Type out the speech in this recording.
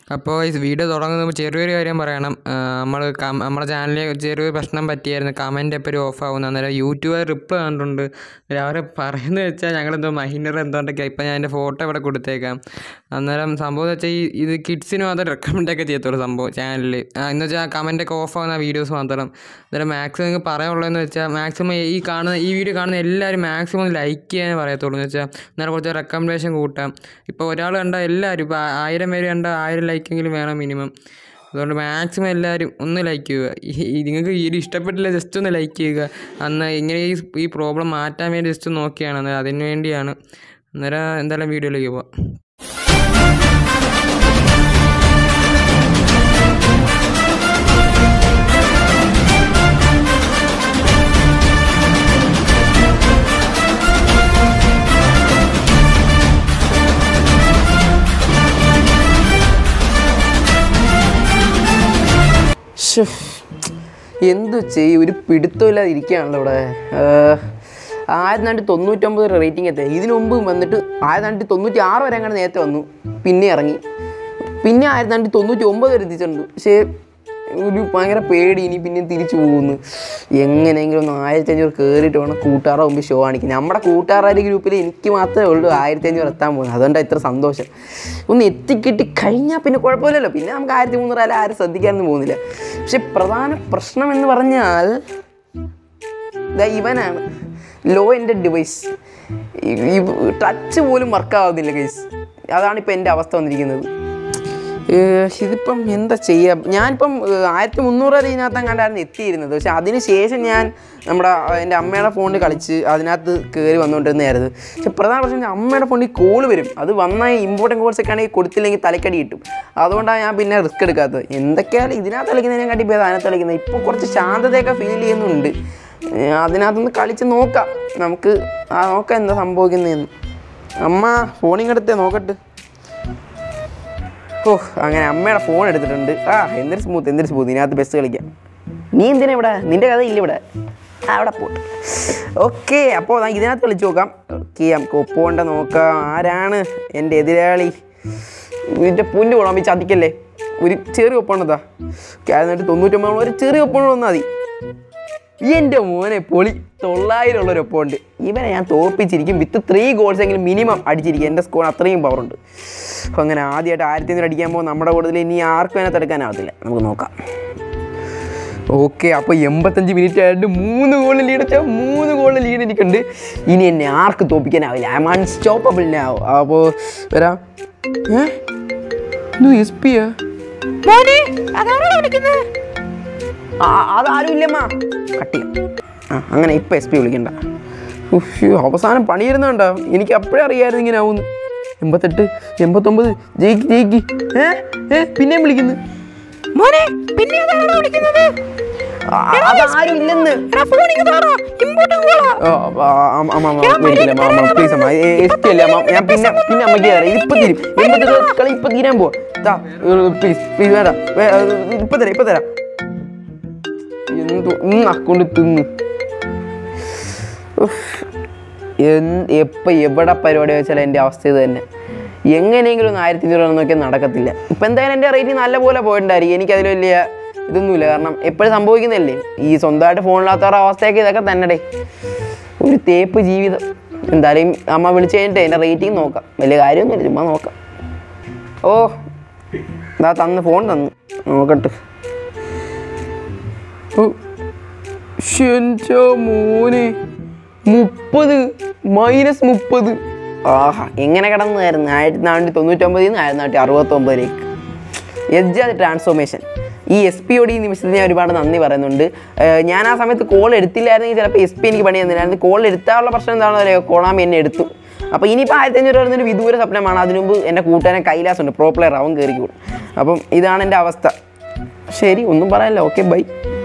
അപ്പോൾ ഈ വീഡിയോ തുടങ്ങുമ്പോൾ ചെറിയൊരു കാര്യം പറയണം നമ്മൾ നമ്മുടെ ചാനലിൽ ചെറിയൊരു പ്രശ്നം പറ്റിയായിരുന്നു കമൻ്റ് എപ്പോഴും ഓഫ് ആവുന്നു അന്നേരം യൂട്യൂബർ റിപ്ലൈ കണ്ടിട്ടുണ്ട് അവർ പറയുന്നത് വെച്ചാൽ ഞങ്ങളെന്തോ മൈനർ എന്തുകൊണ്ടൊക്കെ ഇപ്പം ഞാൻ എൻ്റെ ഫോട്ടോ ഇവിടെ കൊടുത്തേക്കാം അന്നേരം സംഭവം എന്ന് വെച്ചാൽ ഈ ഇത് കിഡ്സിന് മാത്രം റെക്കമെൻഡൊക്കെ ചെയ്യത്തുള്ളൂ സംഭവം ചാനലിൽ എന്ന് വെച്ചാൽ കമൻ്റൊക്കെ ഓഫ് ആവുന്ന വീഡിയോസ് മാത്രം അന്നേരം മാക്സിമം നിങ്ങൾക്ക് പറയാനുള്ളതെന്ന് വെച്ചാൽ മാക്സിമം ഈ കാണുന്ന ഈ വീഡിയോ കാണുന്ന എല്ലാവരും മാക്സിമം ലൈക്ക് ചെയ്യാനേ പറയത്തുള്ളൂ എന്ന് വെച്ചാൽ അന്നേരം കുറച്ച് റെക്കമെൻഡേഷൻ കൂട്ടാം ഇപ്പോൾ ഒരാൾ കണ്ട എല്ലാവരും ഇപ്പോൾ ആയിരം പേര് കണ്ട ആയിരം ലൈക്കെങ്കിലും വേണം മിനിമം അതുകൊണ്ട് മാക്സിമം എല്ലാവരും ഒന്ന് ലൈക്ക് ചെയ്യുക ഈ- ഈ നിങ്ങൾക്ക് ഈ ഒരു ഇഷ്ടപ്പെട്ടില്ല ജസ്റ്റ് ഒന്ന് ലൈക്ക് ചെയ്യുക അന്ന് ഇങ്ങനെ ഈ ഈ പ്രോബ്ലം മാറ്റാൻ വേണ്ടി ജസ്റ്റ് നോക്കിയാണ് അന്നേരം അതിന് വേണ്ടിയാണ് അന്നേരം എന്തായാലും വീഡിയോയിലേക്ക് പോവാം ശ്ശോ, എന്തു ചെയ്യും ഒരു പിടുത്തമില്ലാതെ ഇരിക്കുകയാണല്ലോ ഇവിടെ ആയിരത്തി നാട്ടി തൊണ്ണൂറ്റൊമ്പത് റേറ്റിംഗ് എത്തി ഇതിനു മുമ്പ് വന്നിട്ട് ആയിരത്തി നാട്ടി തൊണ്ണൂറ്റി ആറ് വരെ അങ്ങനെ നേരത്തെ വന്നു പിന്നെ ഇറങ്ങി പിന്നെ ആയിരത്തി നാട്ടി തൊണ്ണൂറ്റി ഒമ്പത് വരെ എത്തിച്ചിട്ടുണ്ട് പക്ഷേ ഒരു ഭയങ്കര പേടി ഇനി പിന്നെ തിരിച്ചു പോകുന്നു എങ്ങനെയെങ്കിലും ഒന്ന് ആയിരത്തി അഞ്ഞൂറ് കയറിയിട്ട് വേണം കൂട്ടുകാരുടെ മുമ്പ് ഷോ കാണിക്കാൻ നമ്മുടെ കൂട്ടുകാരുടെ ഗ്രൂപ്പിൽ എനിക്ക് മാത്രമേ ഉള്ളൂ ആയിരത്തി അഞ്ഞൂറ് എത്താൻ പോകുന്നത് അതുകൊണ്ടാണ് ഇത്ര സന്തോഷം ഒന്ന് എത്തിക്കിട്ടി കഴിഞ്ഞാൽ പിന്നെ കുഴപ്പമില്ലല്ലോ പിന്നെ നമുക്ക് ആയിരത്തി മുന്നൂറ് ആരും ശ്രദ്ധിക്കാനൊന്നും പോകുന്നില്ല പക്ഷെ പ്രധാന പ്രശ്നം എന്ന് പറഞ്ഞാൽ ദാ ഇവനാണ് ലോ എൻ്റെ ഡിവൈസ് ടച്ച് പോലും വർക്കാവുന്നില്ല ഗൈസ് അതാണ് ഇപ്പം എൻ്റെ അവസ്ഥ വന്നിരിക്കുന്നത് ഏഹ് ഇതിപ്പം എന്താ ചെയ്യുക ഞാനിപ്പം ഏഹ് ആയിരത്തി മുന്നൂറ് വരെ ഇതിനകത്ത് കണ്ടായിരുന്നു എത്തിയിരുന്നത് പക്ഷെ അതിന് ശേഷം ഞാൻ നമ്മുടെ അഹ് എൻ്റെ അമ്മയുടെ ഫോണിൽ കളിച്ച് അതിനകത്ത് കയറി വന്നുകൊണ്ടിരുന്നതായിരുന്നു പക്ഷെ പ്രധാന പ്രശ്നം വെച്ചാൽ അമ്മയുടെ ഫോണിൽ കോൾ വരും അത് വന്നാൽ ഇമ്പോർട്ടൻറ്റ് കോൾസ് ഒക്കെ ആണെങ്കിൽ കൊടുത്തില്ലെങ്കിൽ തലക്കടി കിട്ടും അതുകൊണ്ടാണ് ഞാൻ പിന്നെ റിസ്ക് എടുക്കാത്തത് എന്തൊക്കെയാണ് ഇതിനകത്ത് കളിക്കുന്നതിനെ കാട്ടി ഇപ്പോൾ അതിനകത്ത് കളിക്കുന്നത് ഇപ്പോൾ കുറച്ച് ശാന്തതയൊക്കെ ഫീൽ ചെയ്യുന്നുണ്ട് ഏഹ് അതിനകത്തൊന്ന് കളിച്ച് നോക്കാം നമുക്ക് ആ നോക്കാം എന്താ സംഭവിക്കുന്നതെന്ന് അമ്മ ഫോണിങ്ങടുത്തേ നോക്കട്ടെ ഓ അങ്ങനെ അമ്മയുടെ ഫോൺ എടുത്തിട്ടുണ്ട് ആ എന്തൊരു സ്മൂത്ത് എന്തൊരു സ്മൂത്ത് ഇതിനകത്ത് ബസ് കളിക്കാം നീ എന്തിനാ ഇവിടെ നിന്റെ കഥ ഇല്ല ഇവിടെ ആ അവിടെ പോട്ടെ ഓക്കെ അപ്പോൾ ഇതിനകത്ത് കളിച്ച് നോക്കാം ഓക്കെ നമുക്ക് ഒപ്പോണ്ട നോക്കാം ആരാണ് എൻ്റെ എതിരാളി ഇതിൻ്റെ പുല്ല് കൊള്ളാൻ ചതിക്കല്ലേ ഒരു ചെറിയ ഒപ്പണതാ എന്നിട്ട് തൊണ്ണൂറ്റൊമ്പത് ഒരു ചെറിയ ഒപ്പണ വന്നാൽ മതി എൻ്റെ മോനെ പൊളി തൊള്ളായിരം ഉള്ളൊരു ഒപ്പമുണ്ട് ഇവനെ ഞാൻ തോൽപ്പിച്ചിരിക്കും വിത്ത് ത്രീ ഗോൾസ് എങ്കിലും മിനിമം അടിച്ചിരിക്കും എൻ്റെ സ്കോർ അത്രയും പവറുണ്ട് അപ്പോൾ അങ്ങനെ ആദ്യമായിട്ട് ആയിരത്തി അഞ്ഞൂറ് അടിക്കാൻ പോകുമ്പോൾ നമ്മുടെ കൂടുതൽ ഇനി ആർക്കും അതിനകത്ത് എടുക്കാനാവത്തില്ല നമുക്ക് നോക്കാം ഓക്കെ അപ്പോൾ എൺപത്തഞ്ച് മിനിറ്റ് ആയിട്ട് മൂന്ന് ഗോളിൽ ലീഡ് വെച്ചാൽ മൂന്ന് ഗോളിൽ ലീഡ് എനിക്കുണ്ട് ഇനി എന്നെ ആർക്ക് തോൽപ്പിക്കാനാവില്ല ഐ എം അൺസ്റ്റോപ്പബിൾ now അപ്പോൾ വരാം ഏ ഇത് എസ് പിയാ അതാരും ഇല്ലമ്മ കട്ടി ആ അങ്ങനെ ഇപ്പം എസ് പി വിളിക്കണ്ട ഉഫ്, യ്യോ, അവസാനം പണിയിരുന്നുണ്ടോ എനിക്ക് അപ്പോഴേ അറിയാമായിരുന്നു ഇങ്ങനെ ആവുന്നു എൺപത്തെട്ട് എൺപത്തൊമ്പത് ജയിക്ക് ജയിക്ക് ഏ ഏ പിന്നെയും വിളിക്കുന്നു മോനെ പിന്നെ അതാരും ഇല്ലെന്ന് ഓ, ആ, അമ്മ, അമ്മ, അമ്മ, മേടിക്കില്ല, അമ്മ, അമ്മ, please അമ്മ, ഏ, എസ് പി അല്ലേ, അമ്മ, ഞാൻ പിന്നെ പിന്നെ അമ്മയ്ക്ക് തരാം ഇതിപ്പോ തീരും എൺപത്തെട്ട് കളി ഇപ്പൊ തീരാൻ പോവാ പ്ലീസ് പ്ലീസ് വേണ്ട വേ- അത് ഇപ്പൊ തരാം ഇപ്പൊ തരാം എന്തോ ഇന്ന് അക്കൗണ്ട് തിന്ന് ഉഫ്. എന്ത് എപ്പോൾ എവിടെ പരിപാടി വെച്ചാലും എൻ്റെ അവസ്ഥ ഇത് തന്നെ എങ്ങനെയെങ്കിലും ഒന്ന് ആയിരത്തി ഇരുപത് നോക്കിയാൽ നടക്കത്തില്ല ഇപ്പം എന്തായാലും എൻ്റെ റേറ്റിംഗ് നല്ല പോലെ പോയിട്ടുണ്ടായിരിക്കും എനിക്കതിൽ വലിയ ഇതൊന്നുമില്ല കാരണം എപ്പോഴും സംഭവിക്കുന്നതല്ലേ ഈ സ്വന്തമായിട്ട് ഫോണില്ലാത്തവരുടെ അവസ്ഥയൊക്കെ ഇതൊക്കെ തന്നെ ഒരു തേപ്പ് ജീവിതം എന്തായാലും അമ്മ വിളിച്ച് കഴിഞ്ഞിട്ട് എൻ്റെ റേറ്റിംഗ് നോക്കാം വലിയ കാര്യമൊന്നുമില്ല ചുമ്മാ നോക്കാം ഓ ഇതാ തന്ന് ഫോൺ തന്നു നോക്കട്ടെ ഓ എൻ്റെ മോനെ മുപ്പത് മൈനസ് മുപ്പത് ആഹാ എങ്ങനെ കിടന്നായിരുന്നു ആയിരത്തി നാനൂറ്റി തൊണ്ണൂറ്റൊമ്പതിൽ നിന്ന് ആയിരത്തി നാനൂറ്റി അറുപത്തൊമ്പതിലേക്ക് എജ്ജാത് ട്രാൻസ്ഫോർമേഷൻ ഈ എസ് പിയോട് ഈ നിമിഷത്തിന് ഞാൻ ഒരുപാട് നന്ദി പറയുന്നുണ്ട് ഏഹ് ഞാൻ ആ സമയത്ത് കോൾ എടുത്തില്ലായിരുന്നെങ്കിൽ ചിലപ്പോൾ എസ് പി എനിക്ക് പണി തന്നില്ലായിരുന്നു കോൾ എടുത്താനുള്ള പ്രശ്നം എന്താണെന്ന് പറയുക കോളാമി എന്നെ എടുത്തു അപ്പോൾ ഇനിയിപ്പോൾ ആയിരത്തി അഞ്ഞൂറ് വരുന്നൊരു വിദൂര സ്വപ്നമാണ് അതിനു മുമ്പ് എൻ്റെ കൂട്ടുകാരൻ കൈലാസുണ്ട് പ്രോ പ്ലെയർ അവൻ കയറിക്കോളും അപ്പം ഇതാണ് എൻ്റെ അവസ്ഥ ശരി ഒന്നും പറയാനില്ല ഓക്കെ ബൈ